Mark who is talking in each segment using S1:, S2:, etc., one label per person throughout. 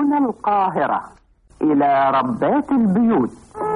S1: هنا القاهرة إلى ربات البيوت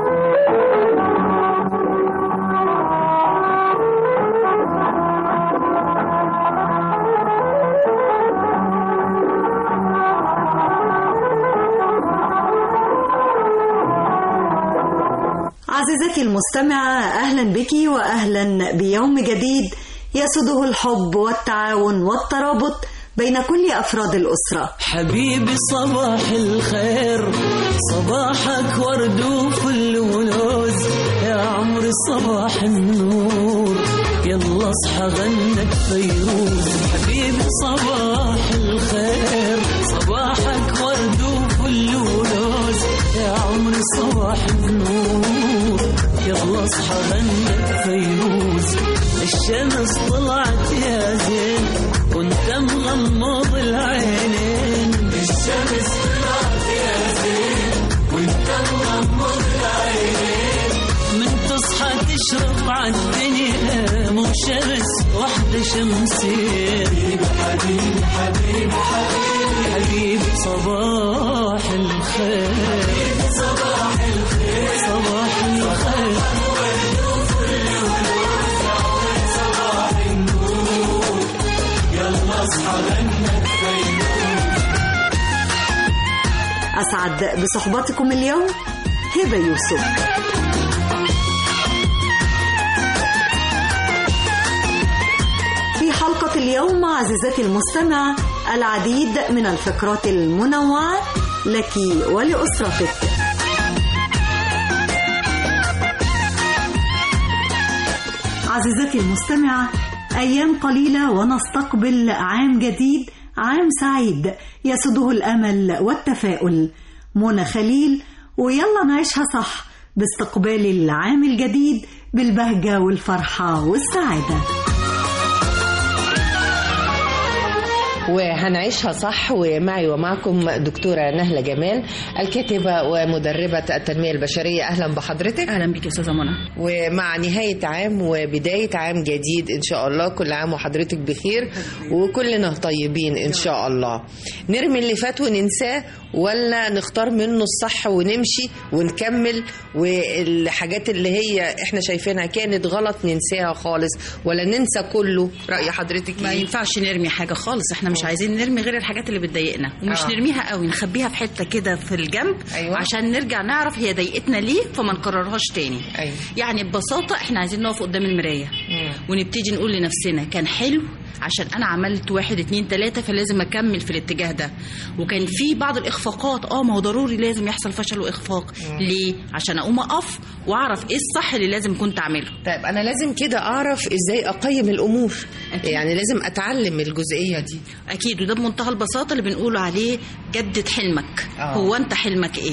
S2: عزيزتي المستمعة أهلا بك وأهلا بيوم جديد يسده الحب والتعاون والترابط بين كل أفراد الأسرة
S3: حبيبي صباح الخير صباحك ورد وفل ولوز يا عمري صباح النور يلا اصحى غنك فيروز حبيبي صباح الخير صباحك ورد وفل ولوز يا عمري صباح النور يلا اصحى غنك فيروز الشمس طلعت يا زين وانت مغمض العينين الشمس طلعت يا زين وانت مغمض العينين من تصحى تشرق عالدنيا مو شمس واحدة شمسين حبيبي حبيبي حبيبي حبيبي صباح الخير حبيبي صباح الخير صباح الخير
S2: أسعد بصحبتكم اليوم هبة يوسف في حلقة اليوم عزيزتي المستمع العديد من الفقرات المنوعة لك ولأسرتك عزيزتي المستمعة أيام قليلة ونستقبل عام جديد عام سعيد يسده الأمل والتفاؤل منى خليل ويلا نعيشها صح باستقبال العام الجديد بالبهجة والفرحة والسعادة
S4: وهنعيشها صح ومعي ومعكم دكتورة نهلة جمال الكاتبة ومدربة التنمية البشرية أهلا بحضرتك
S5: اهلا بك يا استاذه منى
S4: ومع نهاية عام وبداية عام جديد إن شاء الله كل عام وحضرتك بخير وكلنا طيبين إن شاء الله نرمي اللي فات وننساه ولا نختار منه الصح ونمشي ونكمل والحاجات اللي هي احنا شايفينها كانت غلط ننساها خالص ولا ننسى كله رأي حضرتك
S5: ما
S4: ايه؟
S5: ينفعش نرمي حاجه خالص احنا مش عايزين نرمي غير الحاجات اللي بتضايقنا ومش
S4: آه.
S5: نرميها قوي نخبيها في حته كده في الجنب
S4: أيوة.
S5: عشان نرجع نعرف هي ضايقتنا ليه فما نكررهاش تاني
S4: أيوة.
S5: يعني ببساطه احنا عايزين نقف قدام المرايه
S4: مم.
S5: ونبتدي نقول لنفسنا كان حلو عشان انا عملت واحد اتنين تلاته فلازم اكمل في الاتجاه ده وكان في بعض الاخفاقات اه ما هو ضروري لازم يحصل فشل واخفاق ليه عشان اقوم اقف واعرف ايه الصح اللي لازم كنت اعمله
S4: طيب أنا لازم كده أعرف إزاي أقيم الأمور
S5: أكيد.
S4: يعني لازم أتعلم الجزئية دي
S5: اكيد وده بمنتهى البساطه اللي بنقول عليه جدد حلمك
S4: آه.
S5: هو انت حلمك ايه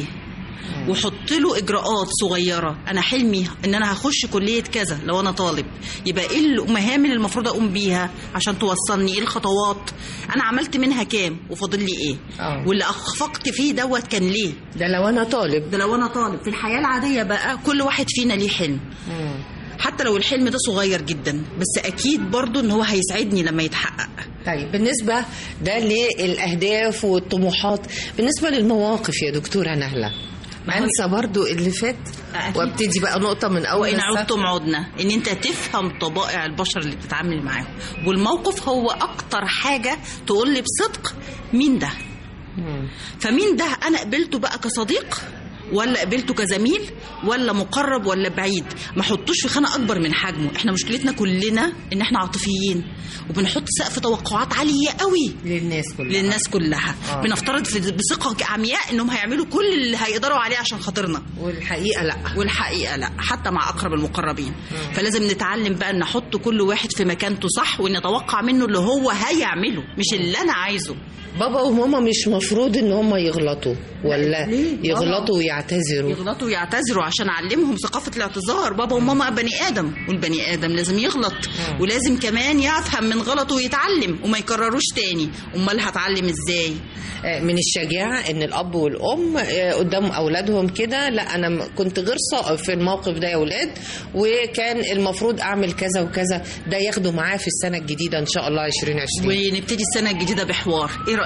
S5: وحط له اجراءات صغيره انا حلمي ان انا هخش كليه كذا لو انا طالب يبقى ايه المهام اللي المفروض اقوم بيها عشان توصلني ايه الخطوات انا عملت منها كام وفاضل لي ايه
S4: آه.
S5: واللي اخفقت فيه دوت كان ليه
S4: ده لو أنا طالب
S5: ده لو انا طالب في الحياه العاديه بقى كل واحد فينا ليه حلم حتى لو الحلم ده صغير جدا بس اكيد برضو ان هو هيسعدني لما يتحقق
S4: طيب بالنسبة ده للأهداف والطموحات بالنسبة للمواقف يا دكتورة نهلة
S5: ما هو-
S4: أنسى برضو اللي فات
S5: أكيد.
S4: وابتدي بقى نقطة من أول
S5: وإن
S4: السطر.
S5: عدتم عدنا إن أنت تفهم طبائع البشر اللي بتتعامل معاهم والموقف هو أكتر حاجة تقول لي بصدق مين ده
S4: مم.
S5: فمين ده أنا قبلته بقى كصديق ولا قبلته كزميل ولا مقرب ولا بعيد ما حطوش في خانه اكبر من حجمه احنا مشكلتنا كلنا ان احنا عاطفيين وبنحط سقف توقعات عاليه قوي
S4: للناس كلها
S5: للناس كلها
S4: آه.
S5: بنفترض في- بثقه عمياء انهم هيعملوا كل اللي هيقدروا عليه عشان خاطرنا
S4: والحقيقة لا
S5: والحقيقه لا حتى مع اقرب المقربين فلازم نتعلم بقى ان نحط كل واحد في مكانته صح ونتوقع منه اللي هو هيعمله مش اللي انا عايزه
S4: بابا وماما مش مفروض ان هم يغلطوا ولا
S5: ليه؟
S4: يغلطوا ويعتذروا
S5: يغلطوا ويعتذروا عشان اعلمهم ثقافه الاعتذار بابا وماما بني ادم والبني ادم لازم يغلط ولازم كمان يفهم من غلطه ويتعلم وما يكرروش تاني امال هتعلم ازاي
S4: آه، من الشجاعة ان الاب والام آه، قدام اولادهم كده لا انا م- كنت غير صائب في الموقف ده يا اولاد وكان المفروض اعمل كذا وكذا ده ياخدوا معاه في السنة الجديدة ان شاء الله 2020
S5: ونبتدي السنه الجديده بحوار ايه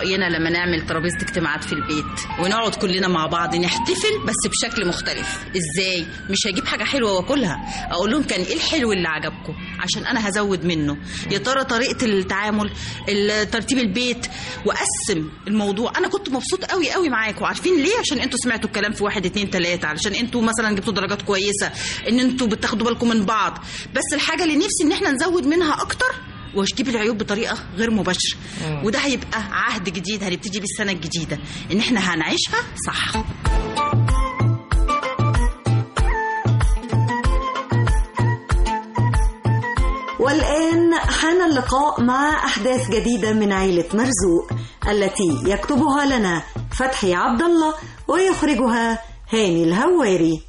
S5: راينا لما نعمل ترابيزه اجتماعات في البيت ونقعد كلنا مع بعض نحتفل بس بشكل مختلف ازاي مش هجيب حاجه حلوه واكلها اقول لهم كان ايه الحلو اللي عجبكم عشان انا هزود منه يا ترى طريقه التعامل ال- ترتيب البيت واقسم الموضوع انا كنت مبسوط قوي قوي معاكم عارفين ليه عشان انتوا سمعتوا الكلام في واحد اتنين تلاته علشان انتوا مثلا جبتوا درجات كويسه ان انتوا بتاخدوا بالكم من بعض بس الحاجه اللي نفسي ان احنا نزود منها اكتر واشتكي العيوب بطريقه غير مباشره وده هيبقى عهد جديد هنبتدي بالسنه الجديده ان احنا هنعيشها صح
S2: والآن حان اللقاء مع أحداث جديدة من عيلة مرزوق التي يكتبها لنا فتحي عبد الله ويخرجها هاني الهواري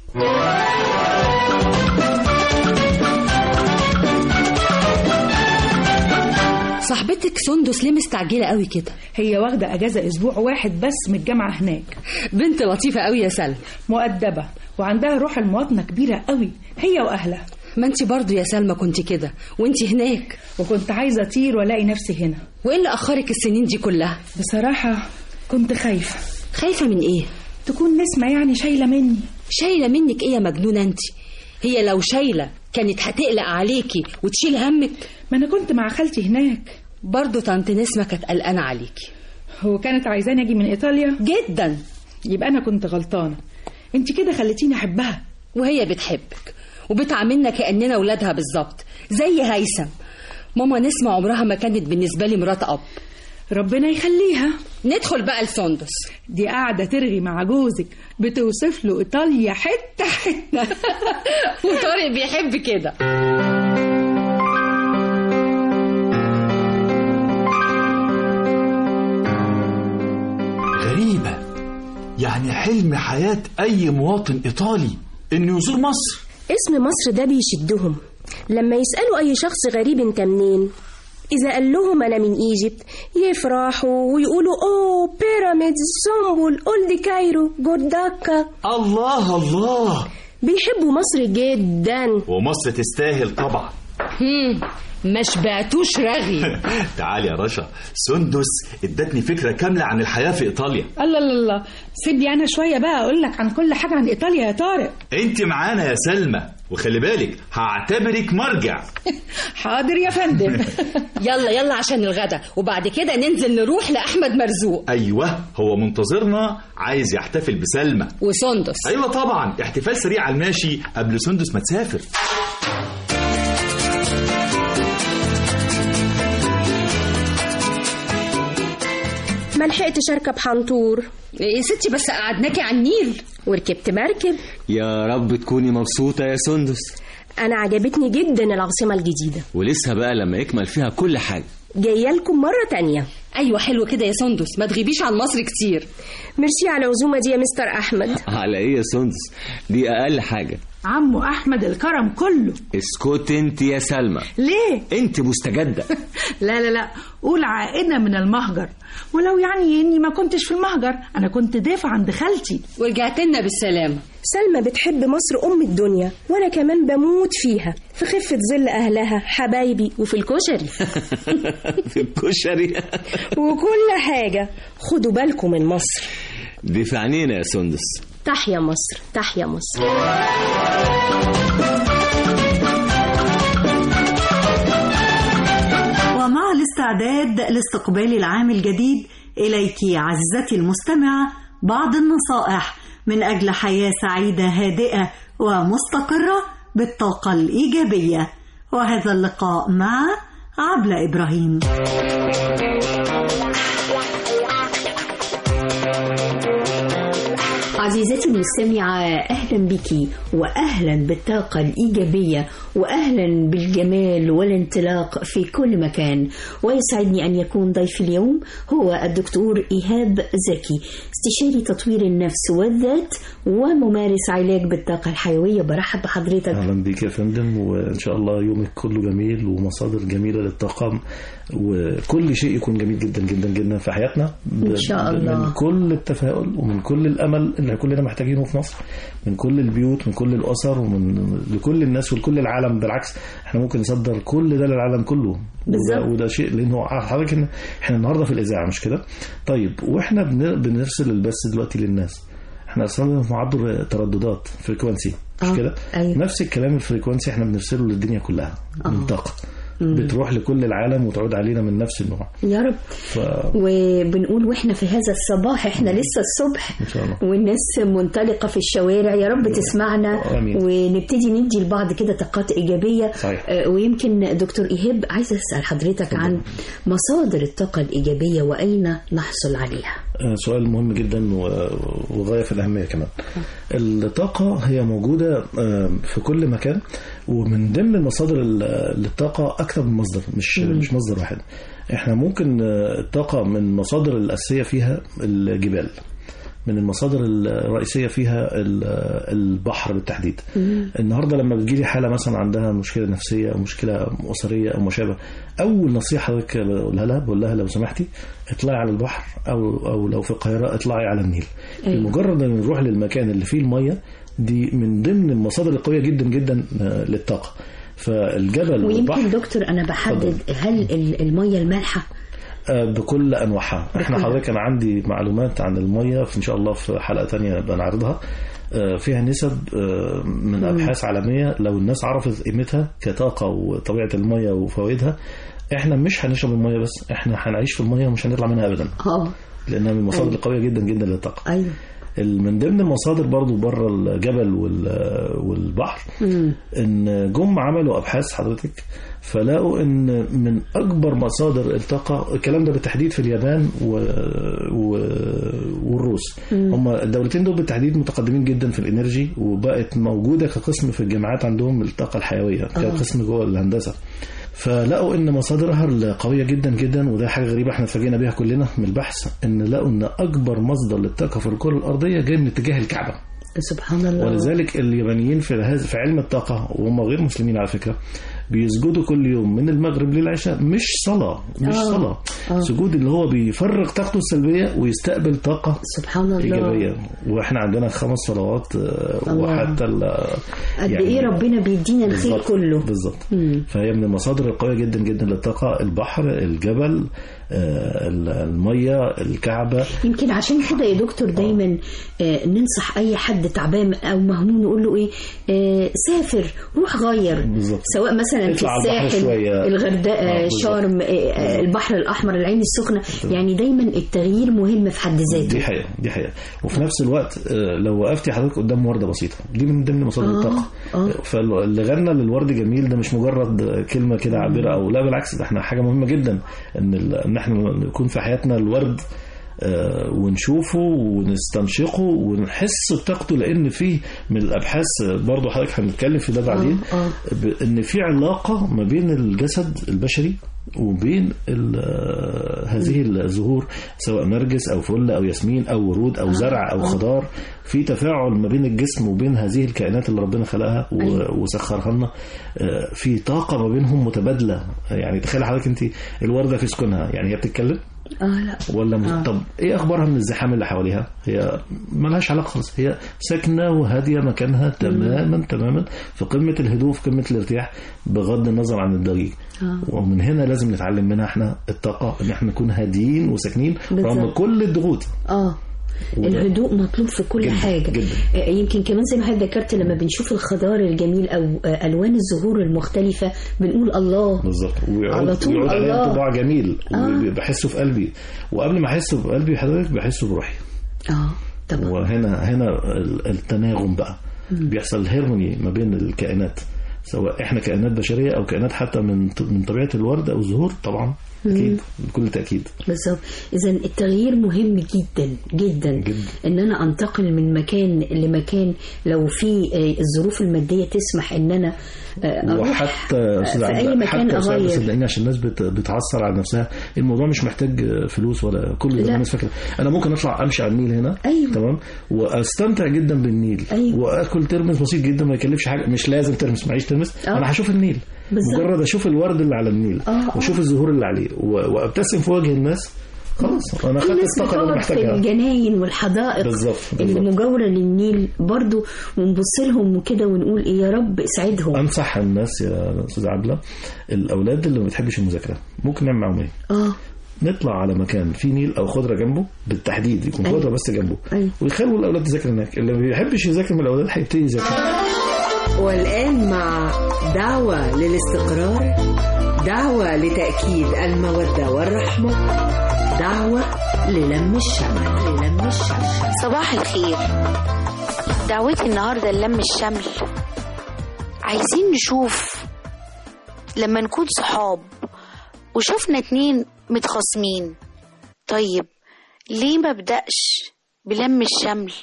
S6: صاحبتك سندس ليه مستعجله قوي كده
S7: هي واخدة أجازة أسبوع واحد بس من الجامعة هناك
S6: بنت لطيفه قوي يا سلمى
S7: مؤدبة وعندها روح المواطنة كبيرة قوي هي وأهلها
S6: ما انت برضو يا سلمى كنت كده وانت هناك
S7: وكنت عايزة أطير وألاقي نفسي هنا
S6: وايه اللي اخرك السنين دي كلها
S7: بصراحة كنت خايفة
S6: خايفه من ايه
S7: تكون نسمة يعني شايلة مني
S6: شايله منك ايه يا مجنونه انت هي لو شايله كانت هتقلق عليكي وتشيل همك
S7: ما أنا كنت مع خالتي هناك
S6: برضو طنط نسمه كانت قلقانه عليكي
S7: هو كانت عايزاني أجي من إيطاليا
S6: جدا
S7: يبقى أنا كنت غلطانة أنت كده خليتيني أحبها
S6: وهي بتحبك وبتعاملنا كاننا ولادها بالظبط زي هيثم ماما نسمة عمرها ما كانت بالنسبه لي مرات اب
S7: ربنا يخليها
S6: ندخل بقى لسندس
S7: دي قاعدة ترغي مع جوزك بتوصف له إيطاليا حتة حتة
S6: وطارق بيحب كده
S8: غريبة يعني حلم حياة أي مواطن إيطالي إنه يزور مصر
S9: اسم مصر ده بيشدهم لما يسألوا أي شخص غريب أنت منين إذا قال لهم أنا من إيجيبت يفرحوا ويقولوا أوه بيراميدز سومبول أولد كايرو جورداكا
S8: الله الله
S9: بيحبوا مصر جدا
S8: ومصر تستاهل طبعا
S6: هم ما شبعتوش رغي
S8: تعالي يا رشا سندس ادتني فكرة كاملة عن الحياة في إيطاليا
S7: الله الله الله سيب لي أنا شوية بقى أقول لك عن كل حاجة عن إيطاليا يا طارق
S8: أنت معانا يا سلمى وخلي بالك هعتبرك مرجع
S7: حاضر يا فندم
S6: يلا يلا عشان الغدا وبعد كده ننزل نروح لأحمد مرزوق
S8: أيوه هو منتظرنا عايز يحتفل بسلمى
S6: وسندس
S8: أيوه طبعا احتفال سريع على الماشي قبل سندس ما تسافر
S9: ما لحقتش أركب حنطور
S6: يا ستي بس قعدناكي على النيل
S9: وركبت مركب
S10: يا رب تكوني مبسوطة يا سندس
S9: أنا عجبتني جدا العاصمة الجديدة
S10: ولسه بقى لما يكمل فيها كل حاجة
S9: جاية لكم مرة تانية
S6: ايوه حلو كده يا سندس ما تغيبيش عن مصر كتير
S9: ميرسي على العزومة دي يا مستر أحمد
S10: على ايه يا سندس دي اقل حاجة
S7: عمو أحمد الكرم كله
S10: اسكت انت يا سلمى
S7: ليه؟
S10: انت مستجدة
S7: لا لا لا قول عائدة من المهجر ولو يعني إني ما كنتش في المهجر أنا كنت ضيفة عند خالتي
S6: ورجعت لنا بالسلامه
S9: سلمى بتحب مصر أم الدنيا وأنا كمان بموت فيها في خفة ظل أهلها حبايبي وفي الكشري
S10: في الكشري
S9: وكل حاجة خدوا بالكم من مصر
S10: دي في عينينا يا سندس
S9: تحيا مصر تحيا مصر
S2: ومع الاستعداد لاستقبال العام الجديد إليك عزتي المستمعة بعض النصائح من أجل حياة سعيدة هادئة ومستقرة بالطاقة الإيجابية وهذا اللقاء مع عبلة إبراهيم
S11: عزيزتي المستمعة أهلا بك وأهلا بالطاقة الإيجابية وأهلا بالجمال والانطلاق في كل مكان ويسعدني أن يكون ضيف اليوم هو الدكتور إيهاب زكي استشاري تطوير النفس والذات وممارس علاج بالطاقة الحيوية برحب بحضرتك
S12: اهلا بيك يا فندم وان شاء الله يومك كله جميل ومصادر جميله للطاقه وكل شيء يكون جميل جدا جدا جدا في حياتنا ب-
S11: إن شاء
S12: ب-
S11: الله.
S12: من كل التفاؤل ومن كل الامل اللي كلنا محتاجينه في مصر من كل البيوت من كل الاسر ومن لكل الناس ولكل العالم بالعكس احنا ممكن نصدر كل ده للعالم كله وده,
S11: بالظبط.
S12: وده شيء لانه حضرتك إن احنا النهارده في الاذاعه مش كده طيب واحنا بن- بنرسل البث دلوقتي للناس احنا اصلا في معدل ترددات فريكونسي مش
S11: آه،
S12: كده
S11: أيوة.
S12: نفس الكلام الفريكونسي احنا بنرسله للدنيا كلها من
S11: آه.
S12: طاقه
S11: مم.
S12: بتروح لكل العالم وتعود علينا من نفس النوع
S11: يا رب
S12: ف...
S11: وبنقول واحنا في هذا الصباح احنا لسه الصبح
S12: ان شاء الله
S11: والناس منطلقة في الشوارع يا رب تسمعنا
S12: آمين.
S11: ونبتدي ندي لبعض كده طاقات إيجابية
S12: صحيح.
S11: آه، ويمكن دكتور إيهاب عايزة أسأل حضرتك عن مصادر الطاقة الإيجابية وأين نحصل عليها
S12: آه، سؤال مهم جدا و- وغاية في الأهمية كمان الطاقة هي موجودة آه، في كل مكان ومن ضمن المصادر ال- للطاقة أكثر من مصدر مش
S11: مم.
S12: مش مصدر واحد احنا ممكن آه، الطاقة من المصادر الأساسية فيها الجبال من المصادر الرئيسية فيها ال- البحر بالتحديد النهارده لما بتجيلي حاله مثلا عندها مشكله نفسيه او مشكله اسريه او ما شابه اول نصيحه حضرتك بقولها لها بقول لها لو سمحتي اطلعي على البحر او او لو في القاهره اطلعي على النيل
S11: أيوة.
S12: بمجرد ان نروح للمكان اللي فيه الميه دي من ضمن المصادر القويه جدا جدا آه، للطاقه فالجبل والبحر
S11: ويمكن دكتور أنا بحدد هل ال- المية المالحة
S12: آه، بكل انواعها احنا
S11: بكل.
S12: حضرتك انا عندي معلومات عن الميه في ان شاء الله في حلقه تانية نبقى نعرضها آه، فيها نسب آه، من
S11: مم.
S12: ابحاث عالميه لو الناس عرفت قيمتها كطاقه وطبيعه الميه وفوائدها احنا مش هنشرب الميه بس احنا هنعيش في الميه ومش هنطلع منها ابدا
S11: اه
S12: لانها من المصادر
S11: أيوة.
S12: القويه جدا جدا للطاقه
S11: أيوة
S12: ال- من ضمن المصادر برضو بره الجبل وال- والبحر
S11: مم.
S12: ان جم عملوا ابحاث حضرتك فلقوا ان من اكبر مصادر الطاقه الكلام ده بالتحديد في اليابان و... و... والروس
S11: مم.
S12: هم الدولتين دول بالتحديد متقدمين جدا في الانرجي وبقت موجوده كقسم في الجامعات عندهم الطاقه الحيويه كقسم جوه الهندسه فلقوا ان مصادرها القويه جدا جدا وده حاجه غريبه احنا اتفاجئنا بيها كلنا من البحث ان لقوا ان اكبر مصدر للطاقه في الكره الارضيه جاي من اتجاه الكعبه
S11: سبحان الله
S12: ولذلك اليابانيين في هذا في علم الطاقة وهم غير مسلمين على فكرة بيسجدوا كل يوم من المغرب للعشاء مش صلاة مش
S11: آه.
S12: صلاة
S11: آه.
S12: سجود اللي هو بيفرغ طاقته السلبية ويستقبل طاقة
S11: سبحان الله
S12: إيجابية وإحنا عندنا خمس صلوات آه،
S11: الله.
S12: وحتى ال-
S11: قد إيه ربنا بيدينا الخير
S12: بالظبط.
S11: كله
S12: بالظبط
S11: مم.
S12: فهي من المصادر القوية جدا جدا للطاقة البحر الجبل آه، المية الكعبة
S11: يمكن عشان كده يا دكتور دايما آه ننصح اي حد تعبان او مهموم نقول له ايه آه سافر روح غير
S12: بالظبط.
S11: سواء مثلا في
S12: اطلع على البحر
S11: الساحل
S12: شوية.
S11: الغردقه
S12: آه،
S11: آه
S12: بالظبط.
S11: شرم آه آه البحر الاحمر العين السخنه يعني دايما التغيير مهم في حد ذاته
S12: دي حقيقة دي حقيقة وفي نفس الوقت آه، لو وقفتي حضرتك قدام وردة بسيطة دي من ضمن مصادر
S11: آه،
S12: الطاقة
S11: آه.
S12: فاللي غنى للورد جميل ده مش مجرد كلمة كده عابرة أو لا بالعكس ده احنا حاجة مهمة جدا إن ال- إن احنا نكون في حياتنا الورد آه، ونشوفه ونستنشقه ونحس بطاقته لان في من الابحاث برضه حضرتك هنتكلم في ده بعدين
S11: آه.
S12: ب- ان في علاقه ما بين الجسد البشري وبين ال- آه، هذه الزهور سواء نرجس او فل او ياسمين او ورود او زرع او خضار في تفاعل ما بين الجسم وبين هذه الكائنات اللي ربنا خلقها و-
S11: أيوة.
S12: وسخرها لنا آه، في طاقه ما بينهم متبادله يعني تخيل حضرتك انت الورده في سكونها يعني هي بتتكلم
S11: اه لا
S12: ولا مز...
S11: آه.
S12: طب ايه اخبارها من الزحام اللي حواليها هي ملهاش علاقه خالص هي ساكنه وهاديه مكانها تماما تماما في قمه الهدوء في قمه الارتياح بغض النظر عن الضجيج
S11: آه.
S12: ومن هنا لازم نتعلم منها احنا الطاقه ان احنا نكون هاديين وساكنين رغم
S11: بالظبط.
S12: كل الضغوط
S11: اه
S12: وده-
S11: الهدوء مطلوب في كل
S12: جداً،
S11: حاجة
S12: جداً.
S11: آه، يمكن كمان زي ما حضرتك ذكرت لما بنشوف الخضار الجميل أو آه، ألوان الزهور المختلفة بنقول الله
S12: بالظبط ويعود,
S11: على طول
S12: ويعود عليها
S11: الله.
S12: انطباع جميل
S11: آه.
S12: وبحسه في قلبي وقبل ما احسه بقلبي حضرتك بحسه بروحي
S11: اه طبعا
S12: وهنا هنا ال- التناغم بقى بيحصل الهرموني ما بين الكائنات سواء احنا كائنات بشريه او كائنات حتى من من طبيعه الورد او الزهور طبعا اكيد بكل تاكيد
S11: بالظبط اذا التغيير مهم جدا جدا
S12: جدا.
S11: ان انا انتقل من مكان لمكان لو في آه، الظروف الماديه تسمح ان انا آه، اروح
S12: وحتى يا أستاذ
S11: في
S12: عبد-
S11: اي مكان
S12: حتى أستاذ
S11: اغير
S12: صدقيني عشان الناس بت- بتعثر على نفسها الموضوع مش محتاج فلوس ولا كل
S11: لا.
S12: ده الناس فاكره انا ممكن اطلع امشي على النيل هنا
S11: أيوة.
S12: تمام واستمتع جدا بالنيل
S11: أيوة.
S12: واكل ترمس بسيط جدا ما يكلفش حاجه مش لازم ترمس معيش ترمس
S11: آه.
S12: انا هشوف النيل
S11: بالظبط.
S12: مجرد اشوف الورد اللي على النيل
S11: آه، آه.
S12: واشوف الزهور اللي عليه و- وابتسم في وجه الناس خلاص انا
S11: في
S12: خدت
S11: ناس
S12: الطاقه اللي انا
S11: بتقعد في
S12: محتاجها
S11: الجناين والحدائق
S12: بالظبط
S11: اللي
S12: بالظبط.
S11: مجاورة للنيل برضو ونبص لهم وكده ونقول ايه يا رب اسعدهم
S12: انصح الناس يا استاذ عبله الاولاد اللي ما بتحبش المذاكره ممكن نعمل معاهم ايه؟
S11: اه
S12: نطلع على مكان فيه نيل او خضره جنبه بالتحديد يكون
S11: أيوة.
S12: خضره بس جنبه
S11: أيوة.
S12: ويخلوا الاولاد تذاكر هناك اللي ما بيحبش يذاكر من الاولاد هيبتدي يذاكر
S2: والآن مع دعوة للاستقرار دعوة لتأكيد المودة والرحمة دعوة للم الشمل للم الشمل
S13: صباح الخير دعوتي النهارده للم الشمل عايزين نشوف لما نكون صحاب وشفنا اتنين متخاصمين طيب ليه ما بدأش بلم الشمل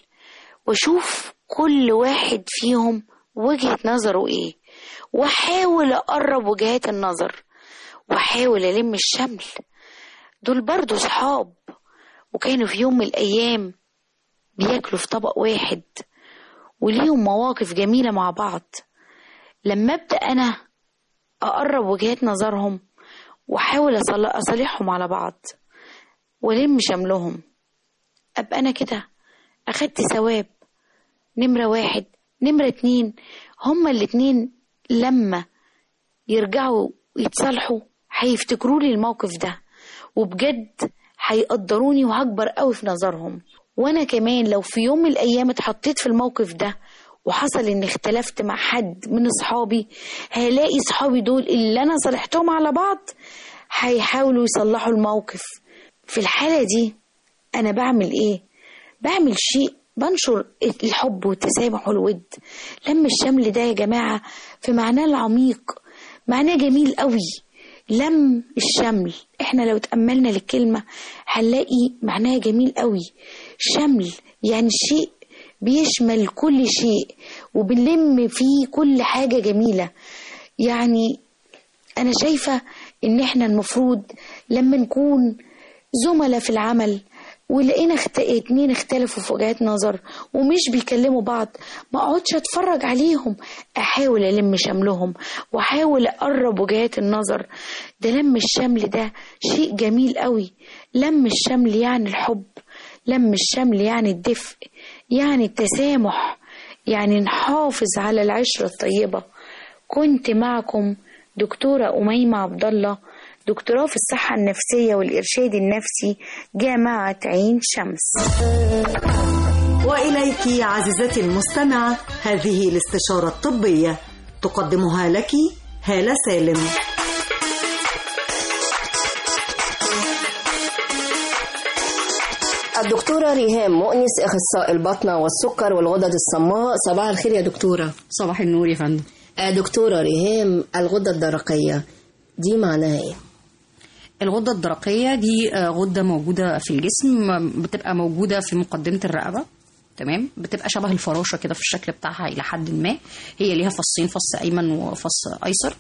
S13: واشوف كل واحد فيهم وجهة نظره ايه واحاول اقرب وجهات النظر واحاول الم الشمل دول برضو صحاب وكانوا في يوم من الايام بياكلوا في طبق واحد وليهم مواقف جميلة مع بعض لما ابدأ انا اقرب وجهات نظرهم واحاول أصل- اصالحهم على بعض والم شملهم ابقى انا كده اخدت ثواب نمرة واحد نمرة اتنين هما الاتنين لما يرجعوا يتصالحوا هيفتكروا لي الموقف ده وبجد هيقدروني وهكبر قوي في نظرهم وانا كمان لو في يوم من الايام اتحطيت في الموقف ده وحصل اني اختلفت مع حد من اصحابي هلاقي صحابي دول اللي انا صالحتهم على بعض هيحاولوا يصلحوا الموقف في الحالة دي انا بعمل ايه بعمل شيء بنشر الحب والتسامح والود لم الشمل ده يا جماعة في معناه العميق معناه جميل قوي لم الشمل احنا لو اتأملنا للكلمة هنلاقي معناها جميل قوي شمل يعني شيء بيشمل كل شيء وبنلم فيه كل حاجة جميلة يعني أنا شايفة إن إحنا المفروض لما نكون زملاء في العمل ولقينا اخت... اتنين اختلفوا في وجهات نظر ومش بيكلموا بعض ما اقعدش اتفرج عليهم احاول الم شملهم واحاول اقرب وجهات النظر ده لم الشمل ده شيء جميل قوي لم الشمل يعني الحب لم الشمل يعني الدفء يعني التسامح يعني نحافظ على العشرة الطيبة كنت معكم دكتورة أميمة عبد الله دكتوراه في الصحة النفسية والإرشاد النفسي جامعة عين شمس
S2: وإليك عزيزتي المستمعة هذه الاستشارة الطبية تقدمها لك هالة سالم
S14: الدكتورة ريهام مؤنس أخصائي البطنة والسكر والغدد الصماء صباح الخير يا دكتورة
S6: صباح النور يا فندم
S14: دكتورة ريهام الغدة الدرقية دي معناها ايه؟
S6: الغدة الدرقية دي آه، غدة موجودة في الجسم آم، بتبقى موجودة في مقدمة الرقبة تمام بتبقى شبه الفراشة كده في الشكل بتاعها إلى حد ما هي ليها فصين فص أيمن وفص أيسر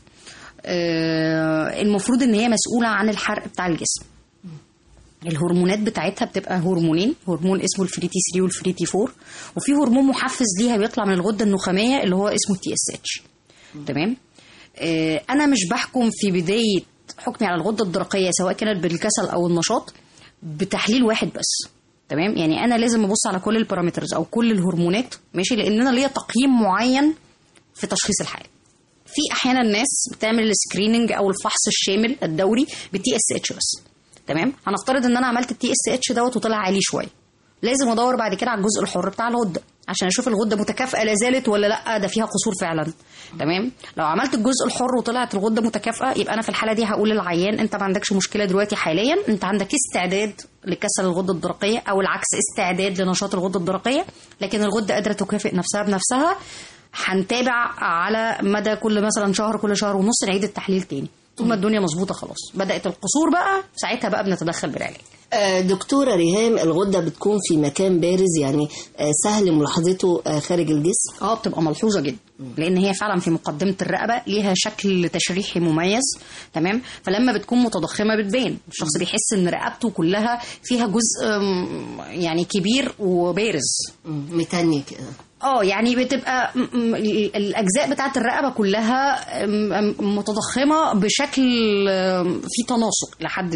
S6: آه، المفروض إن هي مسؤولة عن الحرق بتاع الجسم الهرمونات بتاعتها بتبقى هرمونين هرمون اسمه الفريتي 3 والفريتي 4 وفي هرمون محفز ليها بيطلع من الغده النخاميه اللي هو اسمه التي اس اتش تمام آه، انا مش بحكم في بدايه حكمي على الغده الدرقيه سواء كانت بالكسل او النشاط بتحليل واحد بس تمام يعني انا لازم ابص على كل البارامترز او كل الهرمونات ماشي لان انا ليا تقييم معين في تشخيص الحاله في احيانا الناس بتعمل السكريننج او الفحص الشامل الدوري بالتي اس اتش بس تمام هنفترض ان انا عملت التي اس اتش دوت وطلع عالي شويه لازم ادور بعد كده على الجزء الحر بتاع الغده عشان اشوف الغده متكافئه لا زالت ولا لا ده فيها قصور فعلا تمام لو عملت الجزء الحر وطلعت الغده متكافئه يبقى انا في الحاله دي هقول للعيان انت ما عندكش مشكله دلوقتي حاليا انت عندك استعداد لكسل الغده الدرقيه او العكس استعداد لنشاط الغده الدرقيه لكن الغده قادره تكافئ نفسها بنفسها هنتابع على مدى كل مثلا شهر كل شهر ونص نعيد التحليل تاني طول ما الدنيا مظبوطه خلاص بدات القصور بقى ساعتها بقى بنتدخل بالعلاج
S14: آه، دكتورة ريهام الغدة بتكون في مكان بارز يعني آه، سهل ملاحظته آه، خارج الجسم
S6: اه بتبقى ملحوظه جدا لان هي فعلا في مقدمه الرقبه ليها شكل تشريحي مميز تمام فلما بتكون متضخمه بتبان الشخص بيحس ان رقبته كلها فيها جزء أم، يعني كبير وبارز
S14: متني كده
S6: اه يعني بتبقى م- م- الاجزاء بتاعه الرقبه كلها م- م- متضخمه بشكل أم، في تناسق لحد ما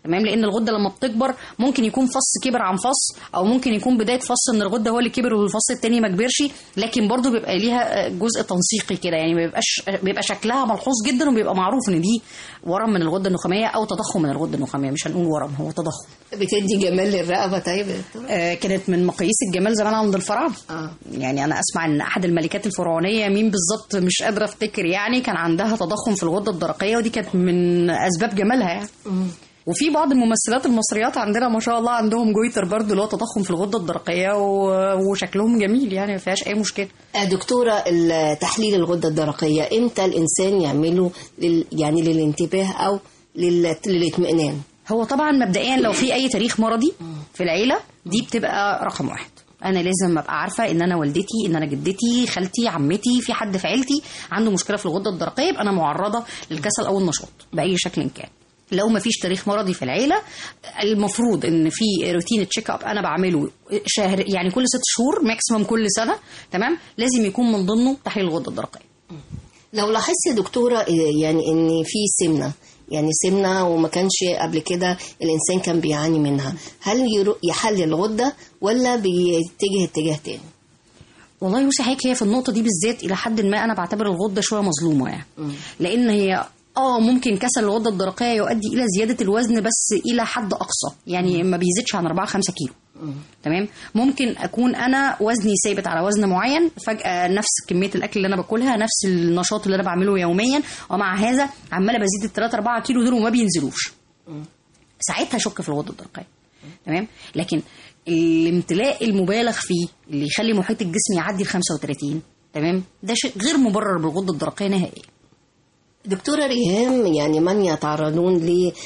S6: تمام لان الغده لما بتكبر ممكن يكون فص كبر عن فص او ممكن يكون بدايه فص ان الغده هو اللي كبر والفص التاني ما كبرش لكن برضو بيبقى ليها جزء تنسيقي كده يعني ما بيبقاش بيبقى شكلها ملحوظ جدا وبيبقى معروف ان دي ورم من الغده النخاميه او تضخم من الغده النخاميه مش هنقول ورم هو تضخم
S14: بتدي جمال للرقبه طيب يا دكتورة؟
S6: آه كانت من مقاييس الجمال زمان عند الفراعنه
S14: آه.
S6: يعني انا اسمع ان احد الملكات الفرعونيه مين بالظبط مش قادره افتكر يعني كان عندها تضخم في الغده الدرقيه ودي كانت من اسباب جمالها يعني وفي بعض الممثلات المصريات عندنا ما شاء الله عندهم جويتر برضو اللي هو تضخم في الغده الدرقيه و- وشكلهم جميل يعني ما فيهاش اي مشكله
S14: آه، دكتورة تحليل الغدة الدرقية امتى الانسان يعمله لل يعني للانتباه او لل... للاطمئنان
S6: هو طبعا مبدئيا لو في اي تاريخ مرضي في العيله دي بتبقى رقم واحد انا لازم ابقى عارفه ان انا والدتي ان انا جدتي خالتي عمتي في حد في عيلتي عنده مشكله في الغده الدرقيه يبقى انا معرضه للكسل او النشاط باي شكل كان لو ما فيش تاريخ مرضي في العيله المفروض ان في روتين تشيك اب انا بعمله شهر يعني كل ست شهور ماكسيموم كل سنه تمام لازم يكون من ضمنه تحليل الغده الدرقيه
S14: لو لاحظت يا دكتورة آه، يعني ان في سمنة يعني سمنة وما كانش قبل كده الانسان كان بيعاني منها هل يرو- يحلل الغدة ولا بيتجه اتجاه تاني
S6: والله بصي حضرتك هي في النقطة دي بالذات إلى حد ما أنا بعتبر الغدة شوية مظلومة يعني لأن هي اه ممكن كسل الغدة الدرقية يؤدي إلى زيادة الوزن بس إلى حد أقصى يعني ما بيزيدش عن 4 5 كيلو تمام ممكن اكون انا وزني ثابت على وزن معين فجاه نفس كميه الاكل اللي انا باكلها نفس النشاط اللي انا بعمله يوميا ومع هذا عماله بزيد ال 3 4 كيلو دول وما بينزلوش ساعتها اشك في الغده الدرقيه تمام لكن الامتلاء المبالغ فيه اللي يخلي محيط الجسم يعدي ال 35 تمام ده شيء غير مبرر بالغده الدرقيه نهائيا
S14: دكتورة ريهام يعني من يتعرضون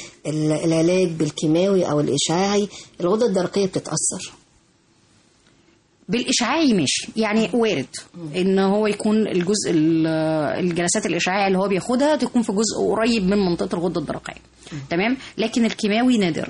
S14: للعلاج بالكيماوي أو الإشعاعي الغدة الدرقية بتتأثر
S6: بالاشعاعي ماشي يعني وارد ان هو يكون الجزء ال- الجلسات الاشعاعيه اللي هو بياخدها تكون في جزء قريب من منطقه الغده الدرقيه تمام لكن الكيماوي نادر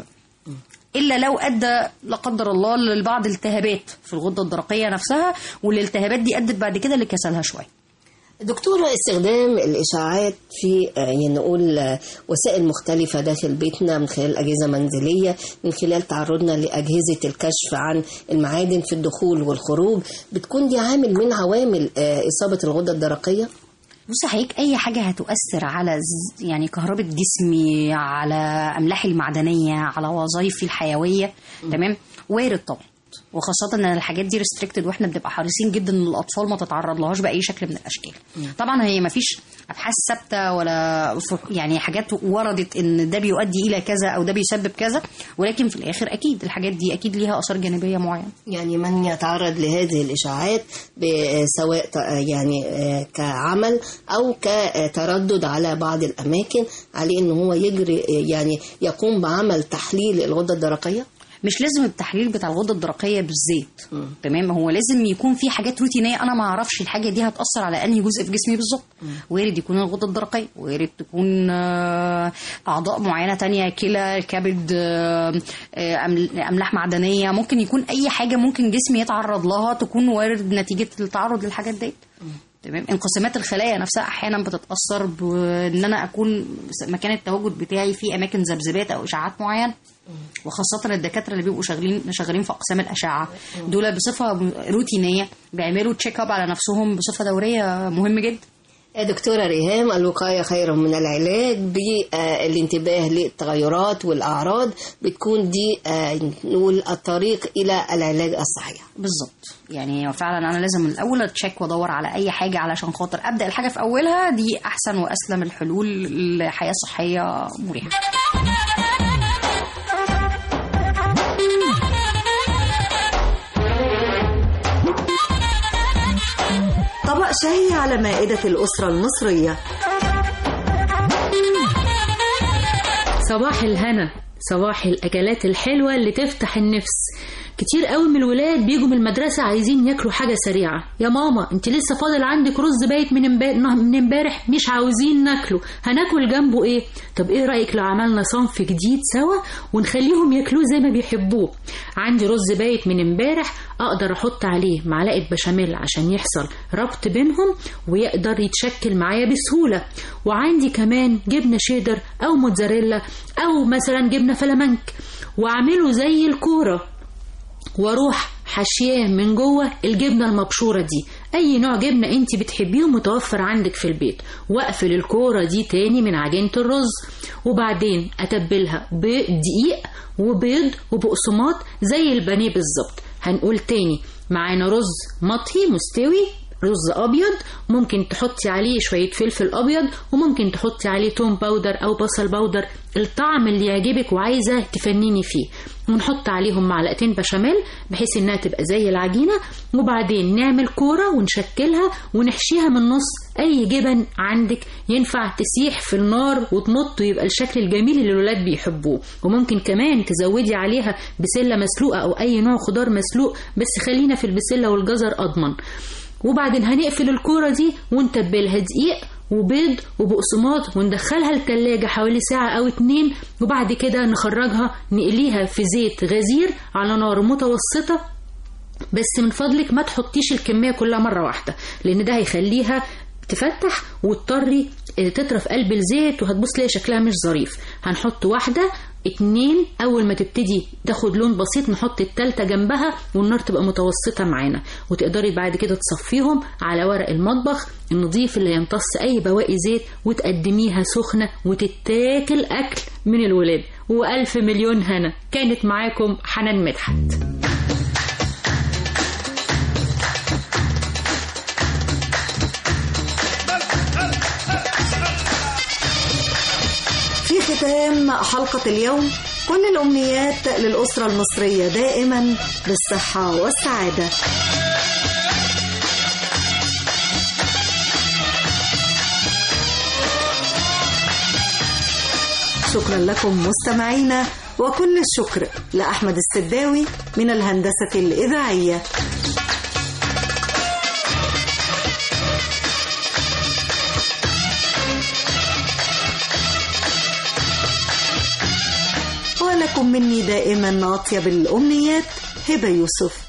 S6: الا لو ادى لا قدر الله لبعض التهابات في الغده الدرقيه نفسها والالتهابات دي ادت بعد كده لكسلها شويه
S14: دكتورة استخدام الإشاعات في آه، يعني نقول آه، وسائل مختلفة داخل بيتنا من خلال أجهزة منزلية من خلال تعرضنا لأجهزة الكشف عن المعادن في الدخول والخروج بتكون دي عامل من عوامل آه، إصابة الغدة الدرقية
S6: بص حضرتك اي حاجه هتؤثر على ز- يعني كهربة جسمي على املاحي المعدنيه على وظائفي الحيويه تمام وارد طبعا وخاصة ان الحاجات دي ريستريكتد واحنا بنبقى حريصين جدا ان الاطفال ما تتعرض لهاش باي شكل من الاشكال. طبعا هي ما فيش ابحاث ثابته ولا ف- يعني حاجات وردت ان ده بيؤدي الى كذا او ده بيسبب كذا ولكن في الاخر اكيد الحاجات دي اكيد ليها اثار جانبيه معينه.
S14: يعني من يتعرض لهذه الإشاعات ب- سواء ت- يعني آه، كعمل أو كتردد على بعض الأماكن عليه إن هو يجري آه، يعني يقوم بعمل تحليل الغدة الدرقية
S6: مش لازم التحليل بتاع الغده الدرقيه بالذات تمام هو لازم يكون في حاجات روتينيه انا ما اعرفش الحاجه دي هتاثر على انهي جزء في جسمي بالظبط وارد يكون الغده الدرقيه وارد تكون آه، اعضاء معينه تانية كلى كبد آه، آه، أمل- املاح معدنيه ممكن يكون اي حاجه ممكن جسمي يتعرض لها تكون وارد نتيجه التعرض للحاجات ديت تمام انقسامات الخلايا نفسها احيانا بتتاثر بان انا اكون مكان التواجد بتاعي في اماكن ذبذبات او اشعاعات معينه وخاصة الدكاترة اللي بيبقوا شغالين شغالين في أقسام الأشعة دول بصفة روتينية بيعملوا تشيك اب على نفسهم بصفة دورية مهم جدا
S14: دكتورة ريهام الوقاية خير من العلاج بالانتباه للتغيرات والأعراض بتكون دي آه، نقول الطريق إلى العلاج الصحيح
S6: بالظبط يعني فعلا انا لازم من الاول اتشيك وادور على اي حاجه علشان خاطر ابدا الحاجه في اولها دي احسن واسلم الحلول لحياه صحيه مريحه
S2: طبق شهي على مائدة الأسرة المصرية
S15: صباح الهنا صباح الأكلات الحلوة اللي تفتح النفس كتير قوي من الولاد بيجوا من المدرسة عايزين ياكلوا حاجة سريعة يا ماما انت لسه فاضل عندك رز بايت من امبارح من امبارح مش عاوزين ناكله هناكل جنبه ايه طب ايه رأيك لو عملنا صنف جديد سوا ونخليهم ياكلوه زي ما بيحبوه عندي رز بايت من امبارح اقدر احط عليه معلقة بشاميل عشان يحصل ربط بينهم ويقدر يتشكل معايا بسهولة وعندي كمان جبنة شيدر او موتزاريلا او مثلا جبنة فلامنك واعمله زي الكورة واروح حشياه من جوه الجبنه المبشوره دي اي نوع جبنه انت بتحبيه متوفر عندك في البيت واقفل الكوره دي تاني من عجينه الرز وبعدين اتبلها بدقيق وبيض وبقسماط زي البانيه بالظبط هنقول تاني معانا رز مطهي مستوي رز ابيض ممكن تحطي عليه شويه فلفل ابيض وممكن تحطي عليه توم باودر او بصل باودر الطعم اللي يعجبك وعايزه تفنني فيه ونحط عليهم معلقتين بشاميل بحيث انها تبقى زي العجينه وبعدين نعمل كوره ونشكلها ونحشيها من النص اي جبن عندك ينفع تسيح في النار وتنط ويبقى الشكل الجميل اللي الولاد بيحبوه وممكن كمان تزودي عليها بسله مسلوقه او اي نوع خضار مسلوق بس خلينا في البسله والجزر اضمن وبعدين هنقفل الكورة دي ونتبلها دقيق وبيض وبقسماط وندخلها التلاجة حوالي ساعة أو اتنين وبعد كده نخرجها نقليها في زيت غزير على نار متوسطة بس من فضلك ما تحطيش الكمية كلها مرة واحدة لأن ده هيخليها تفتح وتضطري تطرى في قلب الزيت وهتبص تلاقي شكلها مش ظريف هنحط واحدة اتنين اول ما تبتدي تاخد لون بسيط نحط التالتة جنبها والنار تبقى متوسطة معانا وتقدري بعد كده تصفيهم على ورق المطبخ النظيف اللي يمتص اي بواقي زيت وتقدميها سخنة وتتاكل اكل من الولاد والف مليون هنا كانت معاكم حنان مدحت
S2: في ختام حلقة اليوم كل الأمنيات للأسرة المصرية دائما بالصحة والسعادة شكرا لكم مستمعينا وكل الشكر لأحمد السداوي من الهندسة الإذاعية ولكم مني دائما أطيب الأمنيات هبة يوسف